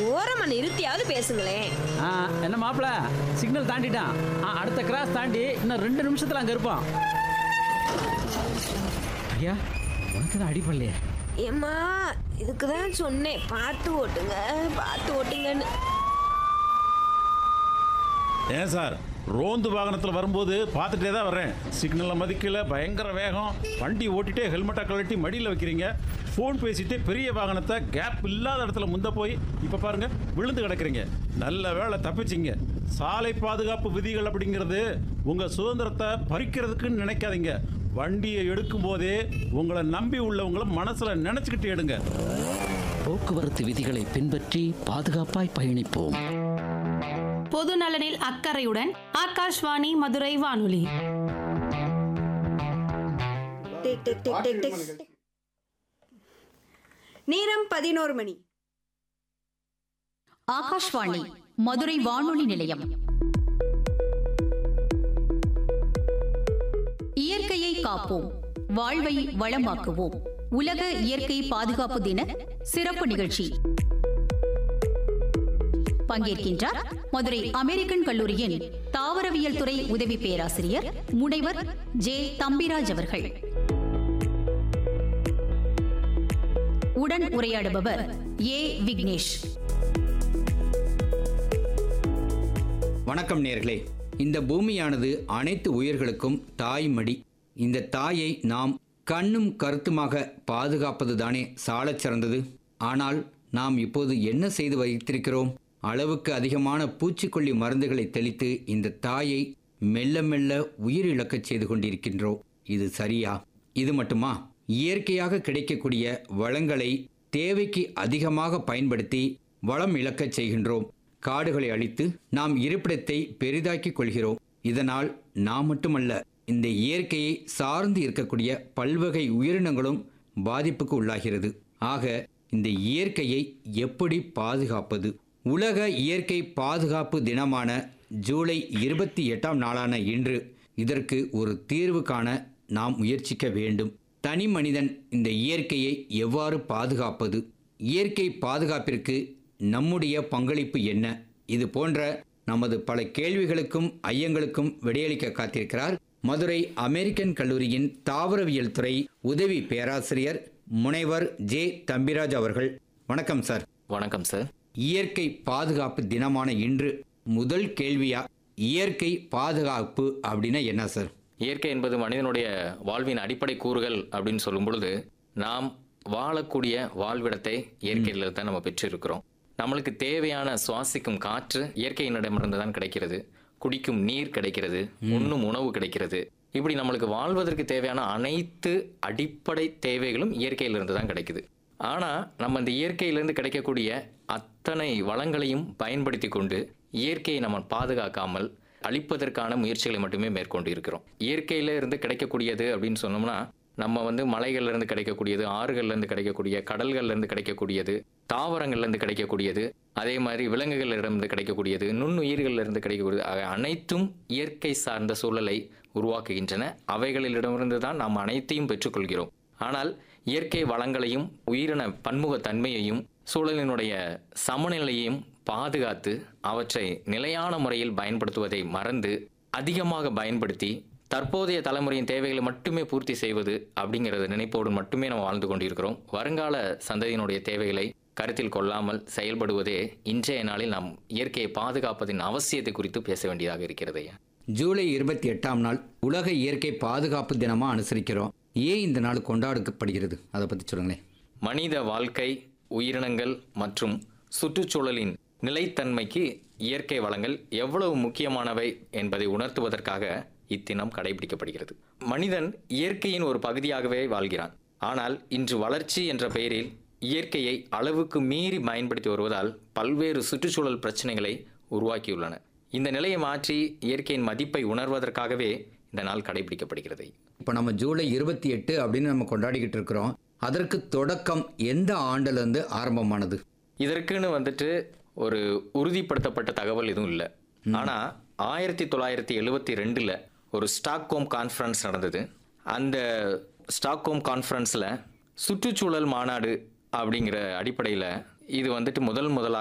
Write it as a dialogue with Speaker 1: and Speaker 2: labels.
Speaker 1: ஓரமா நிறுத்தியாவது பேசுங்களேன்
Speaker 2: ஆ, என்ன மாப்பிள சிக்னல் தாண்டிட்டான் ஆ, அடுத்த கிராஸ் தாண்டி இன்னும் ரெண்டு நிமிஷத்துல அங்க இருப்பான் ஐயா உனக்கு தான் அடிப்படலையே
Speaker 1: ஏம்மா இதுக்கு தான் சொன்னேன் பார்த்து ஓட்டுங்க பார்த்து ஓட்டுங்கன்னு
Speaker 3: ஏன் சார் ரோந்து வாகனத்தில் வரும்போது பார்த்துட்டே தான் வர்றேன் சிக்னலை மதிக்கல பயங்கர வேகம் வண்டி ஓட்டிட்டே ஹெல்மெட்டை கழட்டி மடியில் வைக்கிறீங்க ஃபோன் பேசிட்டு பெரிய வாகனத்தை கேப் இல்லாத இடத்துல முந்த போய் இப்போ பாருங்க விழுந்து கிடக்குறீங்க நல்ல வேளை தப்பிச்சிங்க சாலை பாதுகாப்பு விதிகள் அப்படிங்கிறது உங்கள் சுதந்திரத்தை பறிக்கிறதுக்குன்னு நினைக்காதீங்க வண்டியை எடுக்கும் போதே உங்களை நம்பி உள்ளவங்கள மனசில் நினச்சிக்கிட்டு எடுங்க
Speaker 4: போக்குவரத்து விதிகளை பின்பற்றி பாதுகாப்பாய் பயணிப்போம்
Speaker 5: பொது நலனில் அக்கறையுடன் ஆகாஷ்வாணி மதுரை வானொலி
Speaker 6: tick tick tick tick tick நேரம் பதினோரு மணி
Speaker 7: ஆகாஷ்வாணி மதுரை வானொலி நிலையம் இயற்கையை காப்போம் வாழ்வை வளமாக்குவோம் உலக இயற்கை பாதுகாப்பு தின சிறப்பு நிகழ்ச்சி பங்கேற்கின்றார் மதுரை அமெரிக்கன் கல்லூரியின் தாவரவியல் துறை உதவி பேராசிரியர் முனைவர் ஜே தம்பிராஜ் அவர்கள் உடன் உரையாடுபவர் ஏ விக்னேஷ்
Speaker 8: வணக்கம் நேர்களே இந்த பூமியானது அனைத்து உயிர்களுக்கும் தாய்மடி இந்த தாயை நாம் கண்ணும் கருத்துமாக பாதுகாப்பது தானே சாலச் சிறந்தது ஆனால் நாம் இப்போது என்ன செய்து வைத்திருக்கிறோம் அளவுக்கு அதிகமான பூச்சிக்கொல்லி மருந்துகளை தெளித்து இந்த தாயை மெல்ல மெல்ல உயிரிழக்கச் செய்து கொண்டிருக்கின்றோம் இது சரியா இது மட்டுமா இயற்கையாக கிடைக்கக்கூடிய வளங்களை தேவைக்கு அதிகமாக பயன்படுத்தி வளம் இழக்கச் செய்கின்றோம் காடுகளை அழித்து நாம் இருப்பிடத்தை பெரிதாக்கிக் கொள்கிறோம் இதனால் நாம் மட்டுமல்ல இந்த இயற்கையை சார்ந்து இருக்கக்கூடிய பல்வகை உயிரினங்களும் பாதிப்புக்கு உள்ளாகிறது ஆக இந்த இயற்கையை எப்படி பாதுகாப்பது உலக இயற்கை பாதுகாப்பு தினமான ஜூலை இருபத்தி எட்டாம் நாளான இன்று இதற்கு ஒரு தீர்வு காண நாம் முயற்சிக்க வேண்டும் தனி மனிதன் இந்த இயற்கையை எவ்வாறு பாதுகாப்பது இயற்கை பாதுகாப்பிற்கு நம்முடைய பங்களிப்பு என்ன இது போன்ற நமது பல கேள்விகளுக்கும் ஐயங்களுக்கும் விடையளிக்க காத்திருக்கிறார் மதுரை அமெரிக்கன் கல்லூரியின் தாவரவியல் துறை உதவி பேராசிரியர் முனைவர் ஜே தம்பிராஜ் அவர்கள் வணக்கம் சார்
Speaker 9: வணக்கம் சார்
Speaker 8: இயற்கை பாதுகாப்பு தினமான இன்று முதல் கேள்வியா இயற்கை பாதுகாப்பு அப்படின்னா என்ன சார்
Speaker 9: இயற்கை என்பது மனிதனுடைய வாழ்வின் அடிப்படை கூறுகள் அப்படின்னு சொல்லும் பொழுது நாம் வாழக்கூடிய வாழ்விடத்தை இயற்கையில தான் நம்ம பெற்றிருக்கிறோம் நம்மளுக்கு தேவையான சுவாசிக்கும் காற்று இயற்கையினிடமிருந்து தான் கிடைக்கிறது குடிக்கும் நீர் கிடைக்கிறது உண்ணும் உணவு கிடைக்கிறது இப்படி நம்மளுக்கு வாழ்வதற்கு தேவையான அனைத்து அடிப்படை தேவைகளும் இயற்கையிலிருந்து தான் கிடைக்குது ஆனா நம்ம இந்த இயற்கையிலிருந்து கிடைக்கக்கூடிய அத்தனை வளங்களையும் பயன்படுத்தி கொண்டு இயற்கையை நம்ம பாதுகாக்காமல் அழிப்பதற்கான முயற்சிகளை மட்டுமே மேற்கொண்டு இருக்கிறோம் இயற்கையில இருந்து கிடைக்கக்கூடியது அப்படின்னு சொன்னோம்னா நம்ம வந்து மலைகள்ல இருந்து கிடைக்கக்கூடியது ஆறுகள்ல இருந்து கிடைக்கக்கூடிய கடல்கள்ல இருந்து கிடைக்கக்கூடியது தாவரங்கள்ல இருந்து கிடைக்கக்கூடியது அதே மாதிரி விலங்குகளிடமிருந்து கிடைக்கக்கூடியது நுண்ணுயிர்கள்ல இருந்து கிடைக்கக்கூடியது ஆக அனைத்தும் இயற்கை சார்ந்த சூழலை உருவாக்குகின்றன அவைகளிடமிருந்து தான் நாம் அனைத்தையும் பெற்றுக்கொள்கிறோம் ஆனால் இயற்கை வளங்களையும் உயிரின பன்முகத்தன்மையையும் சூழலினுடைய சமநிலையையும் பாதுகாத்து அவற்றை நிலையான முறையில் பயன்படுத்துவதை மறந்து அதிகமாக பயன்படுத்தி தற்போதைய தலைமுறையின் தேவைகளை மட்டுமே பூர்த்தி செய்வது அப்படிங்கிறது நினைப்போடு மட்டுமே நம்ம வாழ்ந்து கொண்டிருக்கிறோம் வருங்கால சந்ததியினுடைய தேவைகளை கருத்தில் கொள்ளாமல் செயல்படுவதே இன்றைய நாளில் நாம் இயற்கையை பாதுகாப்பதின் அவசியத்தை குறித்து பேச வேண்டியதாக இருக்கிறது ஐயா
Speaker 8: ஜூலை இருபத்தி எட்டாம் நாள் உலக இயற்கை பாதுகாப்பு தினமா அனுசரிக்கிறோம் ஏன் இந்த நாள் கொண்டாடப்படுகிறது அதை பத்தி சொல்லுங்களேன்
Speaker 9: மனித வாழ்க்கை உயிரினங்கள் மற்றும் சுற்றுச்சூழலின் நிலைத்தன்மைக்கு இயற்கை வளங்கள் எவ்வளவு முக்கியமானவை என்பதை உணர்த்துவதற்காக இத்தினம் கடைபிடிக்கப்படுகிறது மனிதன் இயற்கையின் ஒரு பகுதியாகவே வாழ்கிறான் ஆனால் இன்று வளர்ச்சி என்ற பெயரில் இயற்கையை அளவுக்கு மீறி பயன்படுத்தி வருவதால் பல்வேறு சுற்றுச்சூழல் பிரச்சனைகளை உருவாக்கியுள்ளன இந்த நிலையை மாற்றி இயற்கையின் மதிப்பை உணர்வதற்காகவே இந்த நாள் கடைபிடிக்கப்படுகிறது
Speaker 8: இப்போ நம்ம ஜூலை இருபத்தி எட்டு அப்படின்னு நம்ம கொண்டாடிக்கிட்டு இருக்கிறோம் அதற்கு தொடக்கம் எந்த ஆண்டுலேருந்து ஆரம்பமானது
Speaker 9: இதற்குன்னு வந்துட்டு ஒரு உறுதிப்படுத்தப்பட்ட தகவல் எதுவும் இல்லை ஆனா ஆயிரத்தி தொள்ளாயிரத்தி எழுவத்தி ரெண்டுல ஒரு ஸ்டாக்ஹோம் கான்ஃபரன்ஸ் நடந்தது அந்த ஸ்டாக்ஹோம் கான்ஃபரன்ஸ்ல சுற்றுச்சூழல் மாநாடு அப்படிங்கிற அடிப்படையில் இது வந்துட்டு முதல் முதலாக